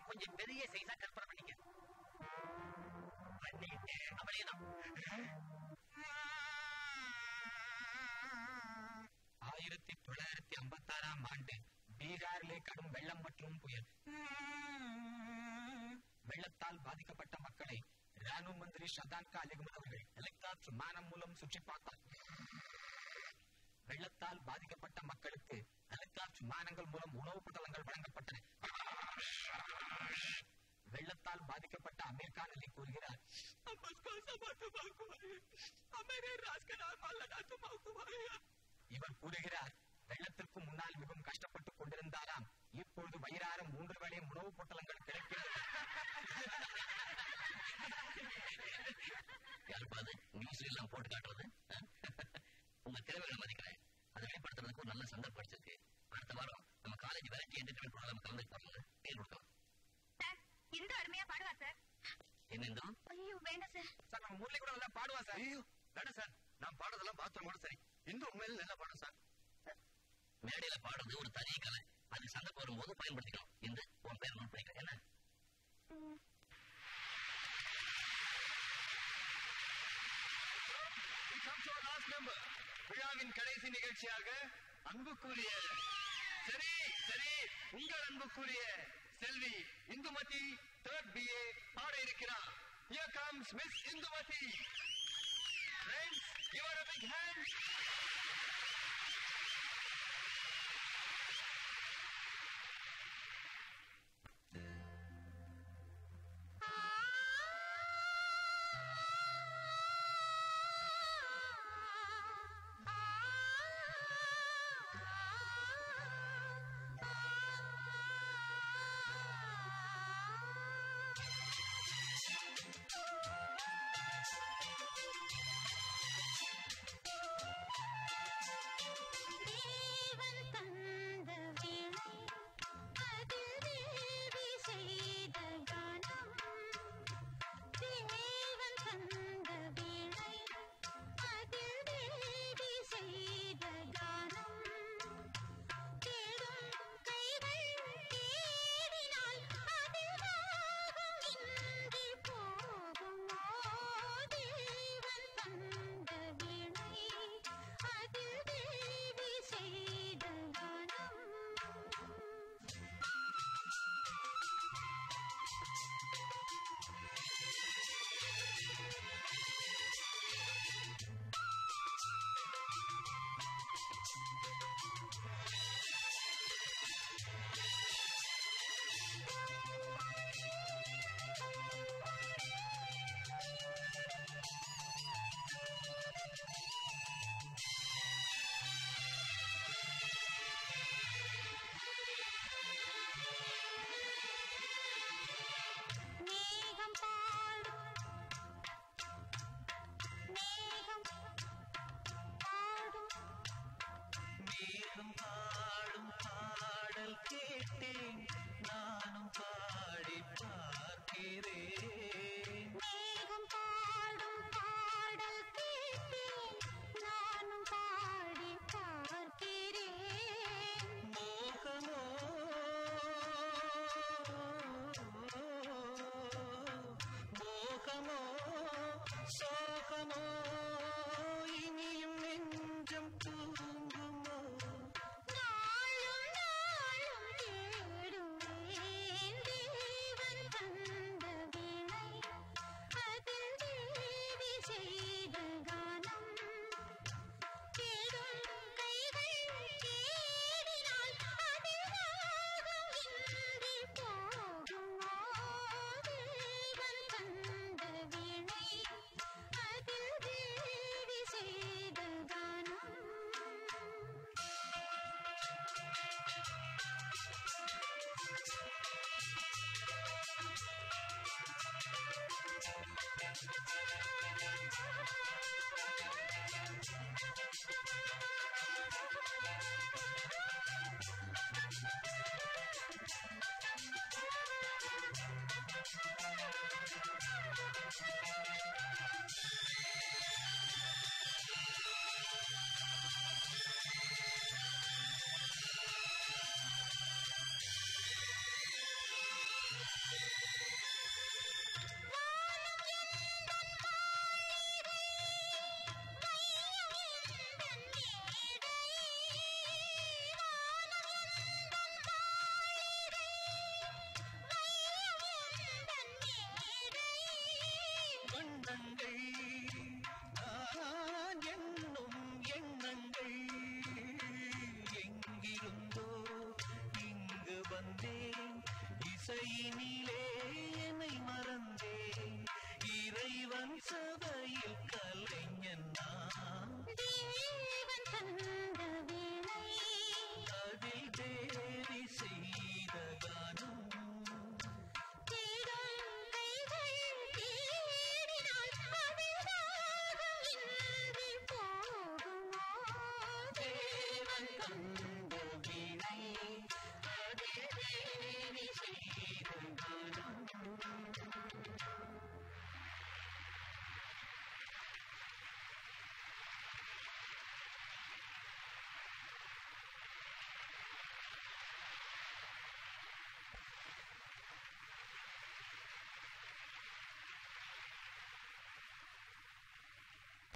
கொஞ்சம் பெரிய சைஸா கற்பனை பண்ணீங்க பண்ணிட்டேன் அப்படியே ஆயிரத்தி தொள்ளாயிரத்தி ஐம்பத்தி ஆறாம் ஆண்டு பீகாரிலே கடும் வெள்ளம் மற்றும் புயல் வெள்ளத்தால் பாதிக்கப்பட்ட மக்களை ராணுவ மந்திரி ஷதாங்கா அலிகுமன் அவர்கள் ஹெலிகாப்டர் விமானம் மூலம் சுற்றி பார்த்தார் வெள்ளத்தால் பாதிக்கப்பட்ட மக்களுக்கு ஹெலிகாப்டர் விமானங்கள் மூலம் உணவுப் படலங்கள் வழங்கப்பட்டன வெள்ளத்தால் பாதிக்கப்பட்ட அமீர் கான் அலி கூறுகிறார் இவர் கூறுகிறார் வெள்ளத்திற்கு முன்னால் மிகவும் கஷ்டப்பட்டுக் கொண்டிருந்தாராம் இப்பொழுது வயிறார மூன்று வேளை உணவுப் பொட்டலங்கள் கிடைக்கிறது யாருப்பாது நியூஸ்ல எல்லாம் போட்டு காட்டுறது ஆ? உங்க திறமைகளை மதிக்கிறேன் அதை வெளிப்படுத்துறதுக்கு ஒரு நல்ல சந்தர்ப்பம் கிடைச்சிருக்கு அடுத்த வாரம் நம்ம காலேஜ் வெரைட்டி என்டர்டைன்மெண்ட் ப்ரோக்ராம் கலந்து போறாங்க பேர் கொடுக்கலாம் சார் இந்து அருமையா பாடுவா சார் என்ன இந்தோ? ஐயோ வேண்டாம் சார் சார் நம்ம முரளி கூட நல்லா பாடுவா சார் ஐயோ வேணாம் சார் நான் பாடுறதெல்லாம் பாத்திரம் கூட சரி இந்து உண்மையில நல்லா பாடும் சார் மேடையில பாடுறது ஒரு தனி கலை அது சண்டை போடும்போது பயன்படுத்திக்கணும் இந்த உன் பேர் நோட் பண்ணிக்கிறேன் என்ன We come to our last number. விழாவின் கடைசி நிகழ்ச்சியாக அன்புக்குரிய சரி சரி உங்கள் அன்புக்குரிய செல்வி இந்துமதி தேர்ட் பிஏ பாட இருக்கிறார் Here comes Miss Indumathi Friends, give her a big hand. ஆ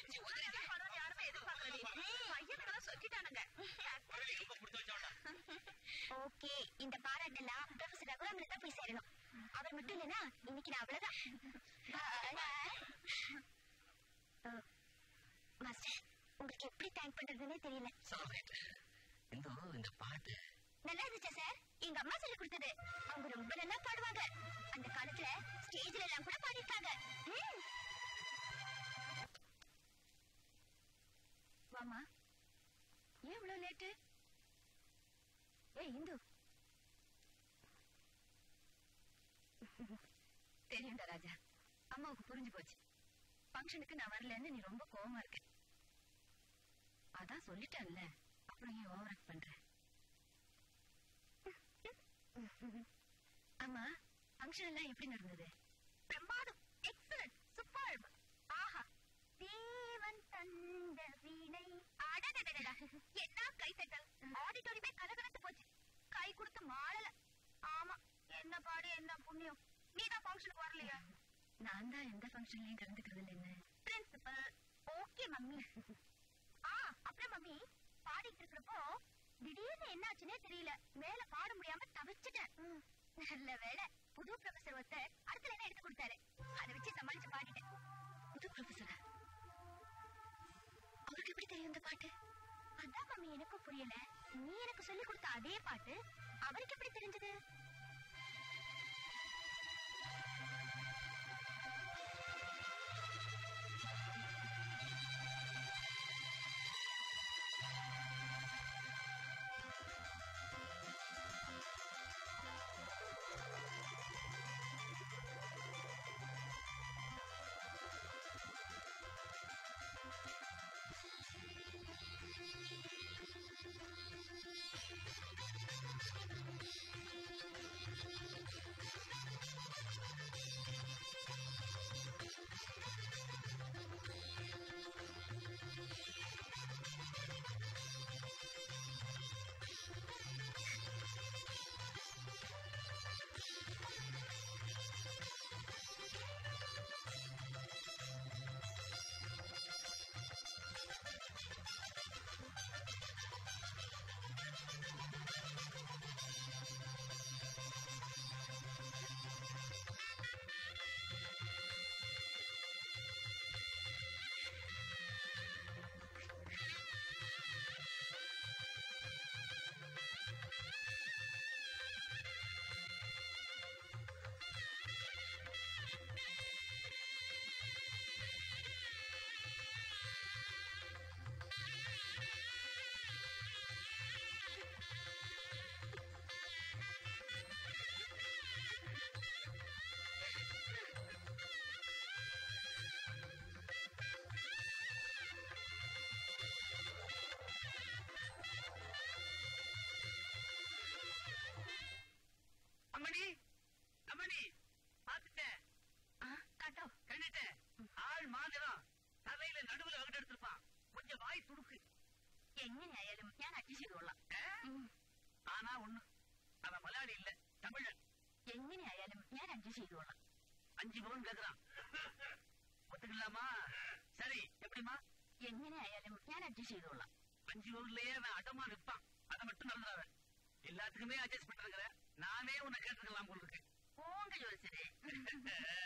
அடிச்சு உதறிட்டு. பணம் யாருமே எதிர்பார்க்கல பையனுக்கெல்லாம் சொல்லிட்டானுங்க முரளி ரொம்ப கொடுத்து வச்சவன்டா. ஓகே இந்த பாராட்டெல்லாம் ப்ரொஃபசர் ரகுராமன் தான் போய் சேரணும் அவர் மட்டும் இல்லைன்னா இன்னைக்கு நான் அவ்வளவுதான் அஹ், மாஸ்டர் உங்களுக்கு எப்படி தேங்க் பண்றதுன்னே தெரியல சாப்பிட்டு. இந்து இந்த பாட்டு நல்லா இருந்துச்சா சார் எங்க அம்மா சொல்லி கொடுத்தது அவங்க ரொம்ப நல்லா பாடுவாங்க அந்த காலத்துல ஸ்டேஜ்ல எல்லாம் கூட பாடிருக்காங்க ம். வாமா ஏன் இவ்வளவு லேட்டு ஏய் இந்து தெரியும்டா ராஜா அம்மாவுக்கு புரிஞ்சு போச்சு ஃபங்க்ஷனுக்கு நான் வரலன்னு நீ ரொம்ப கோவமா இருக்க அதான் சொல்லிட்டேன்ல அப்புறம் ஏன் ஓவர் ஆக்ட் பண்ற ஆமா ஃபங்க்ஷன் எல்லாம் எப்படி நடந்தது பிரமாதம் எக்ஸலன்ட் சூப்பர்ப் ஆஹா தேவன் தந்த வீணை அடடடடடா என்ன கைத்தட்டல் ஆடிட்டோரியமே கலகலத்து போச்சு கை கொடுத்து மாளல ஆமா என்ன பாடு என்ன புண்ணியம் நீ தான் ஃபங்க்ஷனுக்கு வரலையா நான் தான் எந்த ஃபங்க்ஷன்லயும் கலந்துக்கிறது இல்லைன்னு பிரின்சிபல் ஓகே மம்மி ஆ அப்புறம் மம்மி பாடிட்டு இருக்கிறப்போ திடீர்னு என்னாச்சுன்னே தெரியல மேல பாட முடியாம தவிச்சிட்டேன் நல்ல வேளை புது ப்ரொஃபசர் ஒருத்தர் அடுத்த லைனை எடுத்து கொடுத்தாரு அதை வச்சு சமாளிச்சு பாடிட்டேன் புது ப்ரொஃபசரா அவருக்கு எப்படி தெரியும் இந்த பாட்டு அதான் மம்மி எனக்கும் புரியல நீ எனக்கு சொல்லி கொடுத்த அதே பாட்டு அவருக்கு எப்படி தெரிஞ்சது அம்மணி அம்மணி பாத்துட்டேன் காட்டோ கண்டுட்டேன் ஆள் மாதிரம் தலையில நடுவுல அகட்டு எடுத்திருப்பான் கொஞ்சம் வாய் துடுக்கு എങ്ങനെയായാലും ഞാൻ അഡ്ജസ്റ്റ് ചെയ്തോളാം ஆனா ஒண்ணு அவன் மலையாளி இல்ல தமிழன் എങ്ങനെയായാലും ഞാൻ അഡ്ജസ്റ്റ് ചെയ്തോളാം அஞ்சு பவுன் கேக்குறான் ஒத்துக்கலாமா சரி எப்படிமா എങ്ങനെയായാലും ഞാൻ അഡ്ജസ്റ്റ് ചെയ്തോളാം அஞ்சு பவுன்லயே அவன் அடமா நிற்பான் அதை மட்டும் நடந்துடாத எல்லாத்துக்குமே அட்ஜஸ்ட் பண்றேங்கிற நானே உன்னை கேட்டுக்கலாம் போல இருக்கு പോങ്ക ജോലിച്ചത്